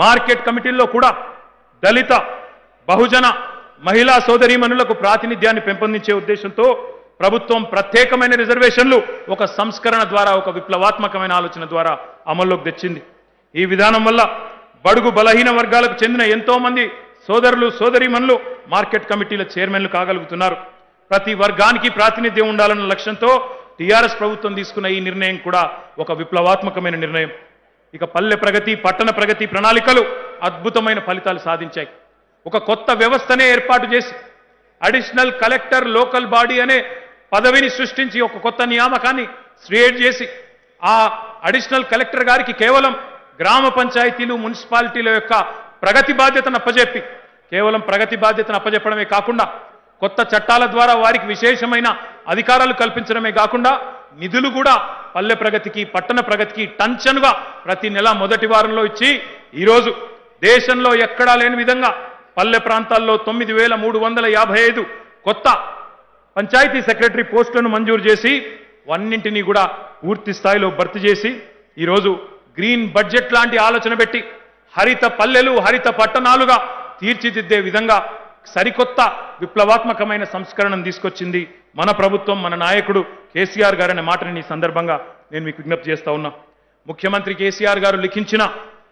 market కమిటీల్లో కూడా దళిత బహుజన మహిళా సోదరీమణులకు ప్రాతినిధ్యాన్ని పెంపొందించే ఉద్దేశంతో ప్రభుత్వం ప్రత్యేకమైన రిజర్వేషన్లు ఒక సంస్కరణ ద్వారా ఒక విప్లవాత్మకమైన ఆలోచన ద్వారా అమల్లోకి తెచ్చింది ఈ విధానం వల్ల బడుగు బలహీన వర్గాలకు చెందిన ఎంతో మంది సోదరులు సోదరీమణులు మార్కెట్ కమిటీల చైర్మన్లు కాగలుగుతున్నారు ప్రతి వర్గానికి ప్రాతినిధ్యం ఉండాలన్న లక్ష్యంతో టీఆర్ఎస్ ప్రభుత్వం తీసుకున్న ఈ నిర్ణయం కూడా ఒక విప్లవాత్మకమైన నిర్ణయం ఇక పల్లె ప్రగతి పట్టణ ప్రగతి ప్రణాళికలు అద్భుతమైన ఫలితాలు సాధించాయి ఒక కొత్త వ్యవస్థనే ఏర్పాటు చేసి అడిషనల్ కలెక్టర్ లోకల్ బాడీ అనే పదవిని సృష్టించి ఒక కొత్త నియామకాన్ని క్రియేట్ చేసి ఆ అడిషనల్ కలెక్టర్ గారికి కేవలం గ్రామ పంచాయతీలు మున్సిపాలిటీల యొక్క ప్రగతి బాధ్యతను అప్పజెప్పి కేవలం ప్రగతి బాధ్యతను అప్పజెప్పడమే కాకుండా కొత్త చట్టాల ద్వారా వారికి విశేషమైన అధికారాలు కల్పించడమే కాకుండా నిధులు కూడా పల్లె ప్రగతికి పట్టణ ప్రగతికి టంచనుగా ప్రతి నెల మొదటి వారంలో ఇచ్చి ఈరోజు దేశంలో ఎక్కడా లేని విధంగా పల్లె ప్రాంతాల్లో తొమ్మిది వేల మూడు వందల యాభై ఐదు కొత్త పంచాయతీ సెక్రటరీ పోస్టులను మంజూరు చేసి అన్నింటినీ కూడా పూర్తి స్థాయిలో భర్తీ చేసి ఈరోజు గ్రీన్ బడ్జెట్ లాంటి ఆలోచన పెట్టి హరిత పల్లెలు హరిత పట్టణాలుగా తీర్చిదిద్దే విధంగా సరికొత్త విప్లవాత్మకమైన సంస్కరణను తీసుకొచ్చింది మన ప్రభుత్వం మన నాయకుడు కేసీఆర్ గారు అనే మాటని ఈ సందర్భంగా నేను మీకు విజ్ఞప్తి చేస్తా ఉన్నా ముఖ్యమంత్రి కేసీఆర్ గారు లిఖించిన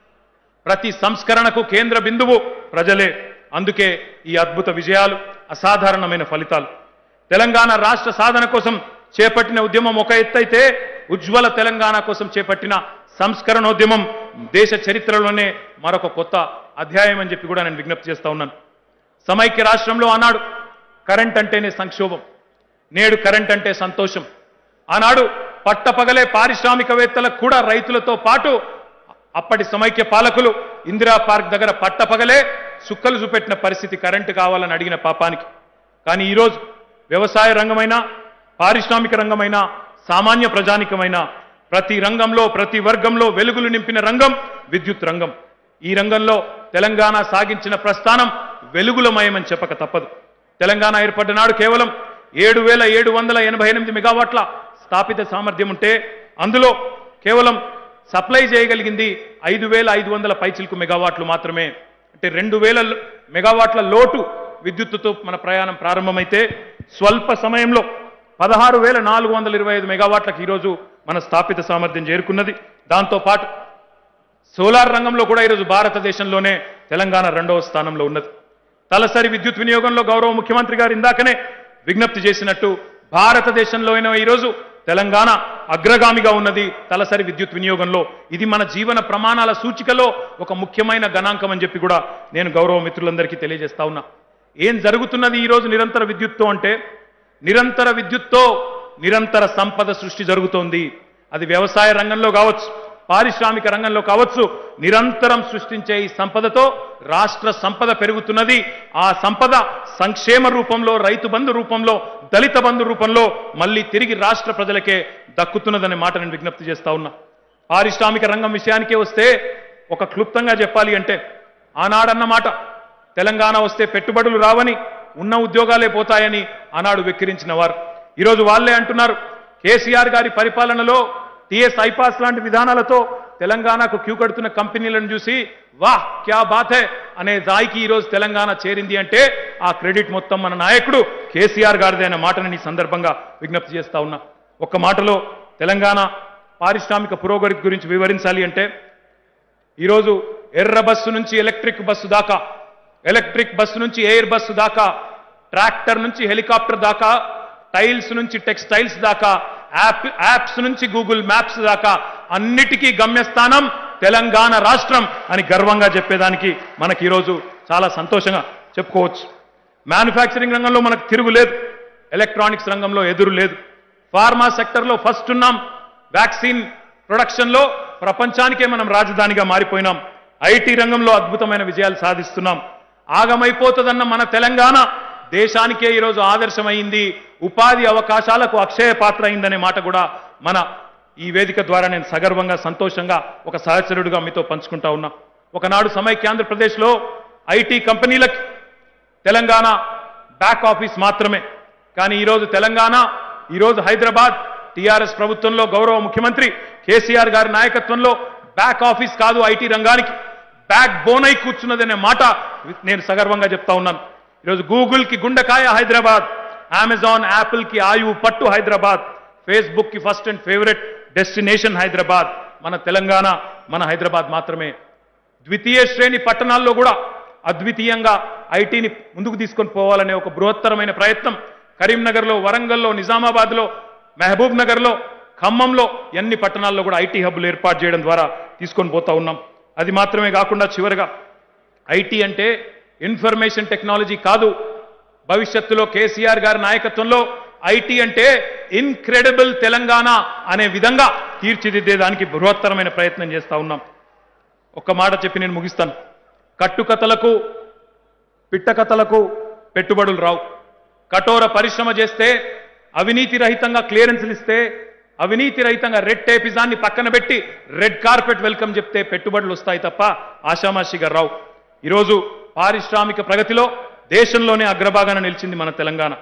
ప్రతి సంస్కరణకు కేంద్ర బిందువు ప్రజలే అందుకే ఈ అద్భుత విజయాలు అసాధారణమైన ఫలితాలు తెలంగాణ రాష్ట్ర సాధన కోసం చేపట్టిన ఉద్యమం ఒక ఎత్తైతే ఉజ్వల తెలంగాణ కోసం చేపట్టిన సంస్కరణోద్యమం దేశ చరిత్రలోనే మరొక కొత్త అధ్యాయం అని చెప్పి కూడా నేను విజ్ఞప్తి చేస్తా ఉన్నాను సమైక్య రాష్ట్రంలో ఆనాడు కరెంట్ అంటేనే సంక్షోభం నేడు కరెంట్ అంటే సంతోషం ఆనాడు పట్టపగలే పారిశ్రామికవేత్తలకు కూడా రైతులతో పాటు అప్పటి సమైక్య పాలకులు ఇందిరా పార్క్ దగ్గర పట్టపగలే సుక్కలు చూపెట్టిన పరిస్థితి కరెంటు కావాలని అడిగిన పాపానికి కానీ ఈరోజు వ్యవసాయ రంగమైన పారిశ్రామిక రంగమైన సామాన్య ప్రజానికమైన ప్రతి రంగంలో ప్రతి వర్గంలో వెలుగులు నింపిన రంగం విద్యుత్ రంగం ఈ రంగంలో తెలంగాణ సాగించిన ప్రస్థానం వెలుగులమయమని చెప్పక తప్పదు తెలంగాణ ఏర్పడ్డ నాడు కేవలం ఏడు వేల ఏడు వందల ఎనభై ఎనిమిది మెగావాట్ల స్థాపిత సామర్థ్యం ఉంటే అందులో కేవలం సప్లై చేయగలిగింది ఐదు వేల ఐదు వందల పైచిలకు మెగావాట్లు మాత్రమే అంటే రెండు వేల మెగావాట్ల లోటు విద్యుత్తుతో మన ప్రయాణం ప్రారంభమైతే స్వల్ప సమయంలో పదహారు వేల నాలుగు వందల ఇరవై ఐదు మెగావాట్లకు ఈరోజు మన స్థాపిత సామర్థ్యం చేరుకున్నది దాంతోపాటు సోలార్ రంగంలో కూడా ఈరోజు భారతదేశంలోనే తెలంగాణ రెండవ స్థానంలో ఉన్నది తలసరి విద్యుత్ వినియోగంలో గౌరవ ముఖ్యమంత్రి గారు ఇందాకనే విజ్ఞప్తి చేసినట్టు భారతదేశంలో అయిన ఈరోజు తెలంగాణ అగ్రగామిగా ఉన్నది తలసరి విద్యుత్ వినియోగంలో ఇది మన జీవన ప్రమాణాల సూచికలో ఒక ముఖ్యమైన గణాంకం అని చెప్పి కూడా నేను గౌరవ మిత్రులందరికీ తెలియజేస్తా ఉన్నా ఏం జరుగుతున్నది ఈరోజు నిరంతర విద్యుత్తో అంటే నిరంతర విద్యుత్తో నిరంతర సంపద సృష్టి జరుగుతోంది అది వ్యవసాయ రంగంలో కావచ్చు పారిశ్రామిక రంగంలో కావచ్చు నిరంతరం సృష్టించే ఈ సంపదతో రాష్ట్ర సంపద పెరుగుతున్నది ఆ సంపద సంక్షేమ రూపంలో రైతు బంధు రూపంలో దళిత బంధు రూపంలో మళ్ళీ తిరిగి రాష్ట్ర ప్రజలకే దక్కుతున్నదనే మాట నేను విజ్ఞప్తి చేస్తా ఉన్నా పారిశ్రామిక రంగం విషయానికే వస్తే ఒక క్లుప్తంగా చెప్పాలి అంటే ఆనాడన్న మాట తెలంగాణ వస్తే పెట్టుబడులు రావని ఉన్న ఉద్యోగాలే పోతాయని ఆనాడు వెక్కిరించిన వారు ఈరోజు వాళ్ళే అంటున్నారు కేసీఆర్ గారి పరిపాలనలో టీఎస్ ఐపాస్ లాంటి విధానాలతో తెలంగాణకు క్యూ కడుతున్న కంపెనీలను చూసి వాహ్ క్యా బాత్ హై అనే దాయికి ఈరోజు తెలంగాణ చేరింది అంటే ఆ క్రెడిట్ మొత్తం మన నాయకుడు కేసీఆర్ గారిదే అనే మాటని ఈ సందర్భంగా విజ్ఞప్తి చేస్తా ఉన్నా ఒక్క మాటలో తెలంగాణ పారిశ్రామిక పురోగతి గురించి వివరించాలి అంటే ఈరోజు ఎర్ర బస్సు నుంచి ఎలక్ట్రిక్ బస్సు దాకా ఎలక్ట్రిక్ బస్సు నుంచి ఎయిర్ బస్సు దాకా ట్రాక్టర్ నుంచి హెలికాప్టర్ దాకా టైల్స్ నుంచి టెక్స్టైల్స్ దాకా యాప్ యాప్స్ నుంచి గూగుల్ మ్యాప్స్ దాకా అన్నిటికీ గమ్యస్థానం తెలంగాణ రాష్ట్రం అని గర్వంగా చెప్పేదానికి మనకి ఈరోజు చాలా సంతోషంగా చెప్పుకోవచ్చు మ్యానుఫ్యాక్చరింగ్ రంగంలో మనకు తిరుగు లేదు ఎలక్ట్రానిక్స్ రంగంలో ఎదురు లేదు ఫార్మా సెక్టర్లో ఫస్ట్ ఉన్నాం వ్యాక్సిన్ ప్రొడక్షన్లో ప్రపంచానికే మనం రాజధానిగా మారిపోయినాం ఐటీ రంగంలో అద్భుతమైన విజయాలు సాధిస్తున్నాం ఆగమైపోతుందన్న మన తెలంగాణ దేశానికే ఈరోజు ఆదర్శమైంది ఉపాధి అవకాశాలకు అక్షయ పాత్ర అయిందనే మాట కూడా మన ఈ వేదిక ద్వారా నేను సగర్వంగా సంతోషంగా ఒక సహచరుడిగా మీతో పంచుకుంటా ఉన్నా ఒకనాడు సమైక్య ఆంధ్రప్రదేశ్లో ఐటీ కంపెనీలకి తెలంగాణ బ్యాక్ ఆఫీస్ మాత్రమే కానీ ఈరోజు తెలంగాణ ఈరోజు హైదరాబాద్ టీఆర్ఎస్ ప్రభుత్వంలో గౌరవ ముఖ్యమంత్రి కేసీఆర్ గారి నాయకత్వంలో బ్యాక్ ఆఫీస్ కాదు ఐటీ రంగానికి బ్యాక్ బోన్ అయి కూర్చున్నదనే మాట నేను సగర్వంగా చెప్తా ఉన్నాను ఈరోజు గూగుల్ కి గుండెకాయ హైదరాబాద్ అమెజాన్ యాపిల్ కి ఆయువు పట్టు హైదరాబాద్ ఫేస్బుక్ కి first and favourite destination Hyderabad మన తెలంగాణ మన హైదరాబాద్ మాత్రమే ద్వితీయ శ్రేణి పట్టణాల్లో కూడా అద్వితీయంగా ఐటీని ముందుకు తీసుకొని పోవాలనే ఒక బృహత్తరమైన ప్రయత్నం కరీంనగర్లో వరంగల్లో నిజామాబాద్లో మహబూబ్ నగర్లో ఖమ్మంలో ఎన్ని పట్టణాల్లో కూడా ఐటీ హబ్బులు ఏర్పాటు చేయడం ద్వారా తీసుకొని పోతా ఉన్నాం అది మాత్రమే కాకుండా చివరిగా ఐటీ అంటే ఇన్ఫర్మేషన్ టెక్నాలజీ కాదు భవిష్యత్తులో కేసీఆర్ గారి నాయకత్వంలో ఐటీ అంటే ఇన్క్రెడిబుల్ తెలంగాణ అనే విధంగా తీర్చిదిద్దేదానికి బృహత్తరమైన ప్రయత్నం చేస్తా ఉన్నాం ఒక్క మాట చెప్పి నేను ముగిస్తాను కట్టుకథలకు పిట్టకథలకు పెట్టుబడులు రావు కఠోర పరిశ్రమ చేస్తే అవినీతి రహితంగా క్లియరెన్స్లు ఇస్తే అవినీతి రహితంగా రెడ్ టేపిజాన్ని పక్కన పెట్టి రెడ్ కార్పెట్ వెల్కమ్ చెప్తే పెట్టుబడులు వస్తాయి తప్ప ఆషామాషిగా రావు ఈరోజు పారిశ్రామిక ప్రగతిలో దేశంలోనే అగ్రభాగాన నిలిచింది మన తెలంగాణ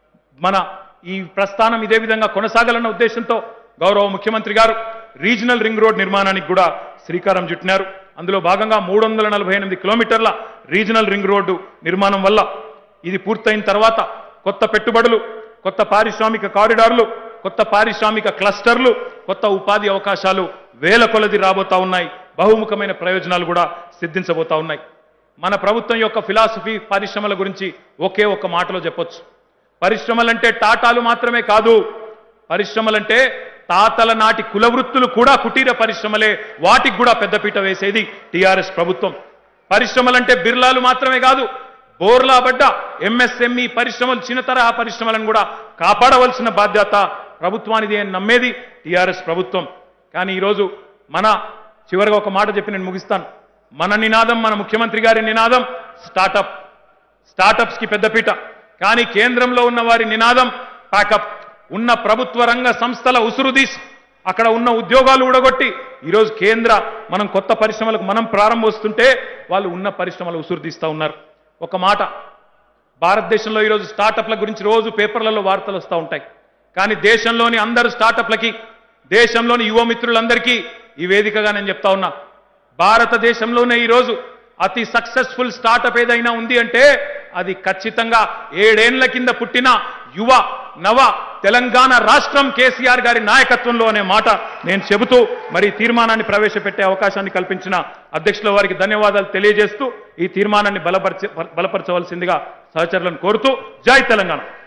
మన ఈ ప్రస్థానం ఇదే విధంగా కొనసాగాలన్న ఉద్దేశంతో గౌరవ ముఖ్యమంత్రి గారు రీజనల్ రింగ్ రోడ్ నిర్మాణానికి కూడా శ్రీకారం చుట్టినారు అందులో భాగంగా మూడు వందల నలభై ఎనిమిది కిలోమీటర్ల రీజనల్ రింగ్ రోడ్డు నిర్మాణం వల్ల ఇది పూర్తయిన తర్వాత కొత్త పెట్టుబడులు కొత్త పారిశ్రామిక కారిడార్లు కొత్త పారిశ్రామిక క్లస్టర్లు కొత్త ఉపాధి అవకాశాలు వేల కొలది రాబోతా ఉన్నాయి బహుముఖమైన ప్రయోజనాలు కూడా సిద్ధించబోతా ఉన్నాయి మన ప్రభుత్వం యొక్క ఫిలాసఫీ పరిశ్రమల గురించి ఒకే ఒక్క మాటలో చెప్పొచ్చు పరిశ్రమలంటే టాటాలు మాత్రమే కాదు పరిశ్రమలంటే తాతల నాటి కుల వృత్తులు కూడా కుటీర పరిశ్రమలే వాటికి కూడా పెద్దపీట వేసేది టీఆర్ఎస్ ప్రభుత్వం పరిశ్రమలంటే బిర్లాలు మాత్రమే కాదు బోర్లా పడ్డ ఎంఎస్ఎంఈ పరిశ్రమలు చిన్న తరహా పరిశ్రమలను కూడా కాపాడవలసిన బాధ్యత ప్రభుత్వానిది అని నమ్మేది టీఆర్ఎస్ ప్రభుత్వం కానీ ఈరోజు మన చివరిగా ఒక మాట చెప్పి నేను ముగిస్తాను మన నినాదం మన ముఖ్యమంత్రి గారి నినాదం స్టార్టప్ స్టార్టప్స్ కి పెద్దపీట కానీ కేంద్రంలో ఉన్న వారి నినాదం ప్యాకప్ ఉన్న ప్రభుత్వ రంగ సంస్థల ఉసురు తీసి అక్కడ ఉన్న ఉద్యోగాలు ఊడగొట్టి ఈరోజు కేంద్ర మనం కొత్త పరిశ్రమలకు మనం ప్రారంభిస్తుంటే వాళ్ళు ఉన్న పరిశ్రమలు ఉసురు తీస్తా ఉన్నారు ఒక మాట భారతదేశంలో ఈరోజు స్టార్టప్ల గురించి రోజు పేపర్లలో వార్తలు వస్తూ ఉంటాయి కానీ దేశంలోని అందరు స్టార్టప్లకి దేశంలోని యువ మిత్రులందరికీ ఈ వేదికగా నేను చెప్తా ఉన్నా భారతదేశంలోనే ఈరోజు అతి సక్సెస్ఫుల్ స్టార్టప్ ఏదైనా ఉంది అంటే అది ఖచ్చితంగా ఏడేండ్ల కింద పుట్టిన యువ నవ తెలంగాణ రాష్ట్రం కేసీఆర్ గారి నాయకత్వంలో అనే మాట నేను చెబుతూ మరి ఈ తీర్మానాన్ని ప్రవేశపెట్టే అవకాశాన్ని కల్పించిన అధ్యక్షుల వారికి ధన్యవాదాలు తెలియజేస్తూ ఈ తీర్మానాన్ని బలపరచ బలపరచవలసిందిగా సహచరులను కోరుతూ జై తెలంగాణ